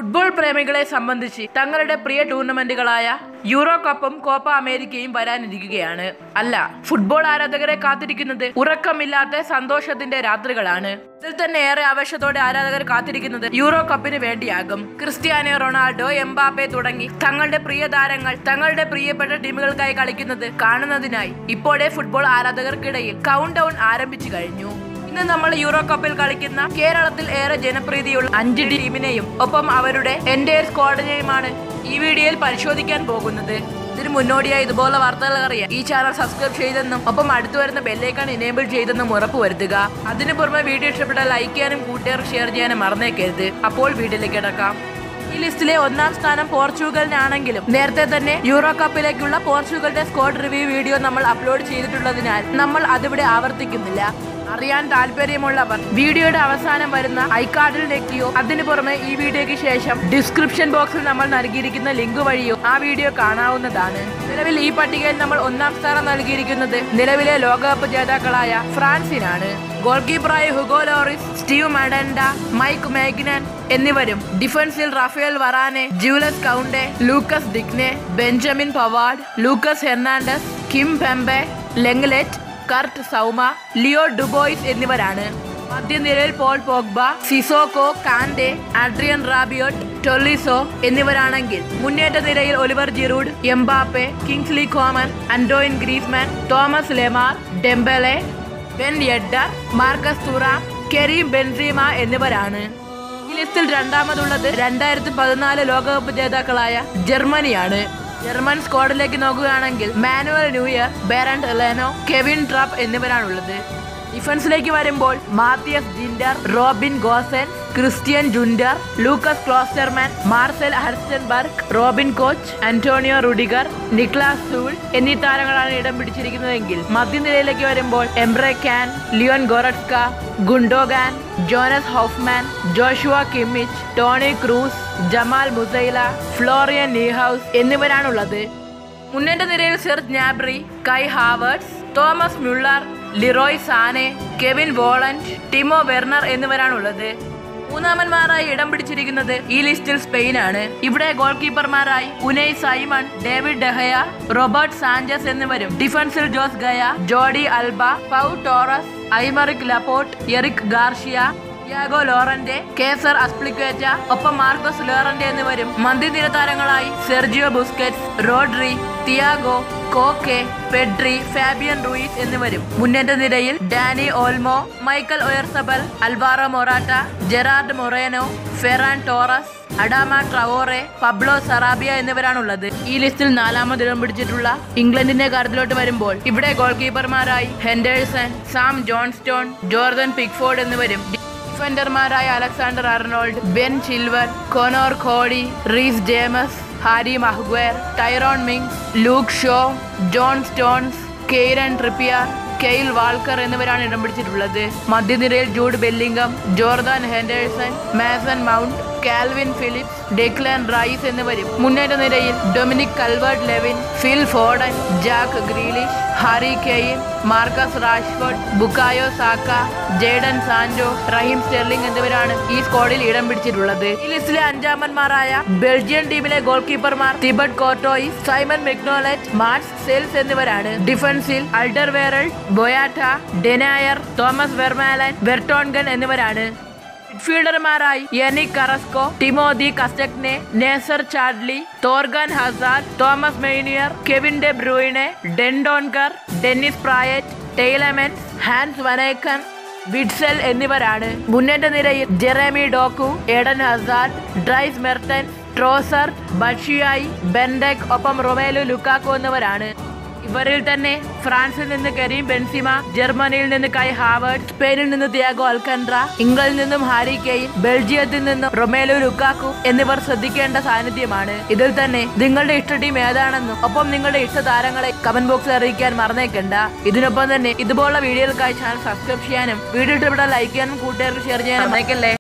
football പ്രേമികളെ സംബന്ധിച്ച് തങ്ങളുടെ പ്രിയ ടൂർണമെന്റുകളായ euro കപ്പും കോപ്പ അമേരിക്കയും വരാനിരിക്കുകയാണ് അല്ല ഫുട്ബോൾ ആരാധകരെ കാത്തിരിക്കുന്നത് ഉറക്കമില്ലാത്ത സന്തോഷത്തിന്റെ രാത്രികളാണ് ഇതിൽ തന്നെ ഏറെ ആവേശത്തോടെ ആരാധകർ കാത്തിരിക്കുന്നത് യൂറോ കപ്പിന് വേണ്ടിയാകും ക്രിസ്ത്യാനോ റൊണാൾഡോ എംബാപ്പെ തുടങ്ങി തങ്ങളുടെ പ്രിയ താരങ്ങൾ തങ്ങളുടെ പ്രിയപ്പെട്ട ടീമുകൾക്കായി കളിക്കുന്നത് കാണുന്നതിനായി ഇപ്പോഴേ ഫുട്ബോൾ ആരാധകർക്കിടയിൽ കൗണ്ട് ഡൗൺ ആരംഭിച്ചു കഴിഞ്ഞു ഇന്ന് നമ്മൾ യൂറോ കപ്പിൽ കളിക്കുന്ന കേരളത്തിൽ ഏറെ ജനപ്രീതിയുള്ള അഞ്ച് ടീമിനെയും ഒപ്പം അവരുടെ എൻ്റെ സ്ക്വാഡിനെയുമാണ് ഈ വീഡിയോയിൽ പരിശോധിക്കാൻ പോകുന്നത് ഇതിന് മുന്നോടിയായി ഇതുപോലെ വാർത്തകൾ അറിയാൻ ഈ ചാനൽ സബ്സ്ക്രൈബ് ചെയ്തെന്നും ഒപ്പം അടുത്തു വരുന്ന ബെല്ലൈക്കൺ ഇനേബിൾ ചെയ്തെന്നും ഉറപ്പ് വരുത്തുക അതിനു പുറമെ വീഡിയോ ഇഷ്ടപ്പെട്ടാൽ ലൈക്ക് ചെയ്യാനും കൂട്ടുകാർ ഷെയർ ചെയ്യാനും മറന്നേക്കരുത് അപ്പോൾ വീഡിയോയിലേക്ക് കിടക്കാം ഈ ലിസ്റ്റിലെ ഒന്നാം സ്ഥാനം പോർച്ചുഗലിനാണെങ്കിലും നേരത്തെ തന്നെ യൂറോ കപ്പിലേക്കുള്ള പോർച്ചുഗലിന്റെ സ്ക്വാഡ് റിവ്യൂ വീഡിയോ നമ്മൾ അപ്ലോഡ് ചെയ്തിട്ടുള്ളതിനാൽ നമ്മൾ അതിവിടെ ആവർത്തിക്കുന്നില്ല അറിയാൻ താല്പര്യമുള്ളവർ വീഡിയോയുടെ അവസാനം വരുന്ന ഐക്കാർഡിൽ ഞെക്കിയോ അതിനു പുറമെ ഈ വീഡിയോയ്ക്ക് ശേഷം ഡിസ്ക്രിപ്ഷൻ ബോക്സിൽ നമ്മൾ നൽകിയിരിക്കുന്ന ലിങ്ക് വഴിയോ ആ വീഡിയോ കാണാവുന്നതാണ് നിലവിൽ ഈ പട്ടികയിൽ നമ്മൾ ഒന്നാം സ്ഥാനം നൽകിയിരിക്കുന്നത് നിലവിലെ ലോകകപ്പ് ജേതാക്കളായ ഫ്രാൻസിനാണ് ഗോൾ കീപ്പറായ Hugo Lloris Steve Mandanda Mike Maignan എന്നിവരും ഡിഫൻസിൽ Raphael Varane Jules Kounde Lucas Digne Benjamin Pavard Lucas Hernandez Kimpembe Lenglet Kurt Zouma Leo Dubois എന്നിവരാണ് മധ്യനിരയിൽ Paul Pogba Sissoko Kante Adrien Rabiot Tolisso എന്നിവരാണെങ്കിൽ മുന്നേറ്റ നിരയിൽ Olivier Giroud Mbappe Kingsley Coman Antoine Griezmann Thomas Lemar Dembele Ben Yedder Marcus Thuram Karim Benzema എന്നിവരാണ് ഈ ലിസ്റ്റിൽ രണ്ടാമതുള്ളത് രണ്ടായിരത്തി പതിനാല് ലോകകപ്പ് ജേതാക്കളായ ജർമ്മനിയാണ് ജർമ്മൻ സ്ക്വാഡിലേക്ക് നോക്കുകയാണെങ്കിൽ Manuel Neuer Bernd Leno Kevin Trapp എന്നിവരാണുള്ളത് ഡിഫൻസിലേക്ക് വരുമ്പോൾ Matthias Ginter Robin Gosens Christian Gunter Lukas Klostermann Marcel Halstenberg Robin Koch Antonio Rudiger Niklas Sule എന്നീ താരങ്ങളാണ് ഇടം പിടിച്ചിരിക്കുന്നതെങ്കിൽ മധ്യനിരയിലേക്ക് വരുമ്പോൾ Emre Can Leon Goretzka Gundogan Jonas Hofmann Joshua Kimmich Toni Kroos Jamal Musiala Florian Neuhaus എന്നിവരാണുള്ളത് മുന്നേറ്റ നിരയിൽ Serge Gnabry Kai Havertz Thomas Muller Leroy Sane Kevin Volland Timo Werner എന്നിവരാണുള്ളത് മൂന്നാമന്മാരായി ഇടം പിടിച്ചിരിക്കുന്നത് ഈ ലിസ്റ്റിൽ സ്പെയിനാണ് ഇവിടെ ഗോൾ കീപ്പർമാരായി Unai Simon David De Gea Robert Sanchez എന്നിവരും ഡിഫൻസിൽ Jose Gaya Jordi Alba Pau Torres Aymeric Laporte Eric Garcia Yago Llorente Cesar Azpilicueta ഒപ്പം മാർക്കോസ് ലോറന്റെ എന്നിവരും മന്ദിനിര താരങ്ങളായി Sergio Busquets Rodri Thiago Koke Pedri Fabian Ruiz എന്നിവരും മുന്നേറ്റ നിരയിൽ Dani Olmo Mikel Oyarzabal Alvaro Morata Gerard Moreno Ferran Torres Adama Traore Pablo Sarabia എന്നിവരാണുള്ളത് ഈ ലിസ്റ്റിൽ നാലാമത് ഇടം പിടിച്ചിട്ടുള്ള ഇംഗ്ലണ്ടിന്റെ കാര്യത്തിലോട്ട് വരുമ്പോൾ ഇവിടെ goal കീപ്പർമാരായി Henderson Sam Johnstone Jordan Pickford എന്നിവരും ഡിഫൻഡർമാരായ Alexander Arnold Ben Chilwell Conor Coady Reece James Harry Maguire Tyrone Mings Luke Shaw John Stones Kieran Trippier Kyle Walker എന്നിവരാണ് ഇടം പിടിച്ചിട്ടുള്ളത് മധ്യനിരയിൽ Jude Bellingham Jordan Henderson Mason Mount Kalvin Phillips Declan Rice എന്നിവരും മുന്നേറ്റ നിരയിൽ Dominic Calvert Lewin Phil Foden Jack Grealish Harry Kane Marcus Rashford Bukayo Saka Jadon Sancho Raheem Sterling എന്നിവരാണ് ഈ സ്ക്വാഡിൽ ഇടം പിടിച്ചിട്ടുള്ളത് ഈ ലിസ്റ്റിലെ അഞ്ചാമന്മാരായ ബെൽജിയൻ ടീമിലെ ഗോൾ കീപ്പർമാർ Thibaut Courtois Simon Mignolet Matz Sels എന്നിവരാണ് ഡിഫൻസിൽ അൾഡർ വേറൽ ബൊയാട്ട ഡെനായർ തോമസ് വെർമാലൻ വെർട്ടോൺഗൻ എന്നിവരാണ് മിഡ്ഫീൽഡർമാരായി Yannick Carrasco Timothy Castagne Nacer Chadli Thorgan Hazard Thomas Meunier Kevin De Bruyne Dendoncker Dennis Praet Tielemans Hans Vanaken Witsel എന്നിവരാണ് മുന്നേറ്റ നിരയിൽ Jeremy Doku Eden Hazard Dries Mertens Trossard Batshuayi Benteke ഒപ്പം Romelu Lukaku എന്നിവരാണ് ഇവരിൽ തന്നെ ഫ്രാൻസിൽ നിന്ന് Karim Benzema ജർമ്മനിയിൽ നിന്ന് കൈ ഹാവേർഡ് സ്പെയിനിൽ നിന്ന് തിയാഗോ അൽക്കൻഡ്ര ഇംഗ്ലണ്ടിൽ നിന്നും ഹാരി കെയിൻ ബെൽജിയത്തിൽ നിന്നും റൊമേലു ലുക്കാക്കു എന്നിവർ ശ്രദ്ധിക്കേണ്ട സാന്നിധ്യമാണ് ഇതിൽ തന്നെ നിങ്ങളുടെ ഇഷ്ട ടീം ഏതാണെന്നും ഒപ്പം നിങ്ങളുടെ ഇഷ്ട താരങ്ങളെ കമന്റ് ബോക്സിൽ അറിയിക്കാൻ മറന്നേക്കണ്ട ഇതിനൊപ്പം തന്നെ ഇതുപോലുള്ള വീഡിയോകൾക്കായി ചാനൽ സബ്സ്ക്രൈബ് ചെയ്യാനും വീഡിയോ ഇഷ്ടപ്പെട്ടാൽ ലൈക്ക് ചെയ്യാനും കൂട്ടുകാർക്ക് ഷെയർ ചെയ്യാനും മറന്നേക്കല്ലേ